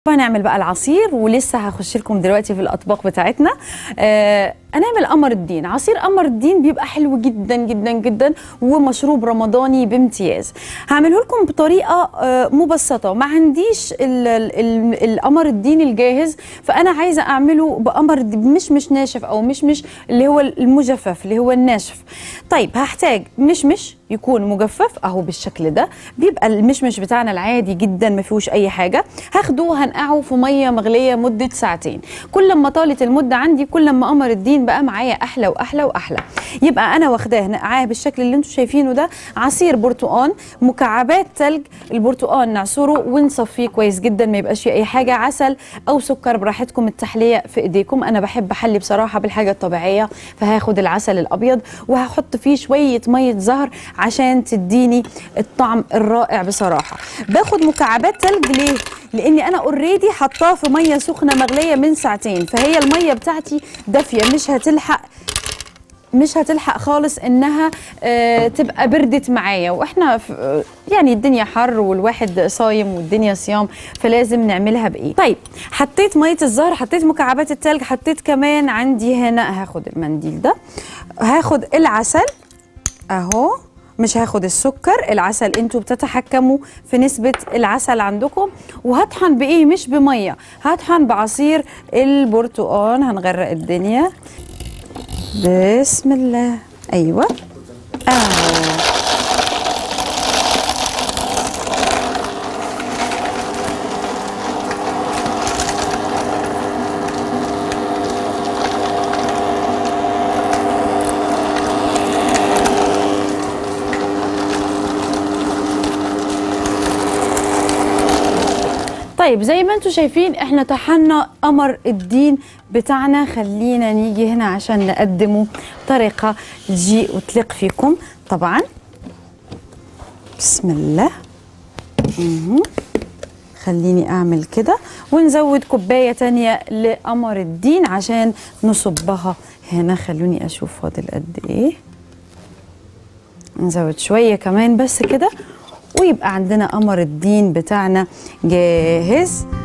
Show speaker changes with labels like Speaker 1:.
Speaker 1: هنعمل بقى العصير ولسه هخش لكم دلوقتي في الاطباق بتاعتنا آه هنعمل قمر الدين عصير قمر الدين بيبقى حلو جدا جدا جدا ومشروب رمضاني بامتياز هعمله لكم بطريقه آه مبسطه ما عنديش ال- ال- ال- القمر الدين الجاهز فانا عايزه اعمله بقمر الد- مش مش ناشف او مش مش اللي هو المجفف اللي هو الناشف طيب هحتاج مشمش يكون مجفف اهو بالشكل ده بيبقى المشمش بتاعنا العادي جدا ما فيهوش اي حاجه هاخده هنقعه في ميه مغليه مده ساعتين كل ما طالت المده عندي كل ما قمر الدين بقى معايا احلى واحلى واحلى يبقى انا واخداه نقعاه بالشكل اللي انتم شايفينه ده عصير برتقان مكعبات ثلج البرتقان نعصره ونصفيه كويس جدا ما يبقاش فيه اي حاجه عسل او سكر براحتكم التحليه في ايديكم انا بحب احلي بصراحه بالحاجه الطبيعيه فهاخد العسل الابيض وهحط فيه شويه ميه زهر عشان تديني الطعم الرائع بصراحه باخد مكعبات ثلج ليه لاني انا اوريدي حطاه في ميه سخنه مغليه من ساعتين فهي الميه بتاعتي دافيه مش هتلحق مش هتلحق خالص انها آه تبقى بردت معايا واحنا في آه، يعني الدنيا حر والواحد صايم والدنيا صيام فلازم نعملها بايه طيب حطيت ميه الزهر حطيت مكعبات التلج حطيت كمان عندي هنا هاخد المنديل ده هاخد العسل اهو مش هاخد السكر العسل انتوا بتتحكموا في نسبة العسل عندكم وهطحن بايه مش بمية هطحن بعصير البرتقال هنغرق الدنيا بسم الله ايوه اهو طيب زي ما انتم شايفين احنا طحنا قمر الدين بتاعنا خلينا نيجي هنا عشان نقدمه بطريقة تجي وتليق فيكم طبعا بسم الله مهم. خليني اعمل كده ونزود كوباية تانية لقمر الدين عشان نصبها هنا خلوني اشوف فاضل قد ايه نزود شوية كمان بس كده ويبقى عندنا قمر الدين بتاعنا جاهز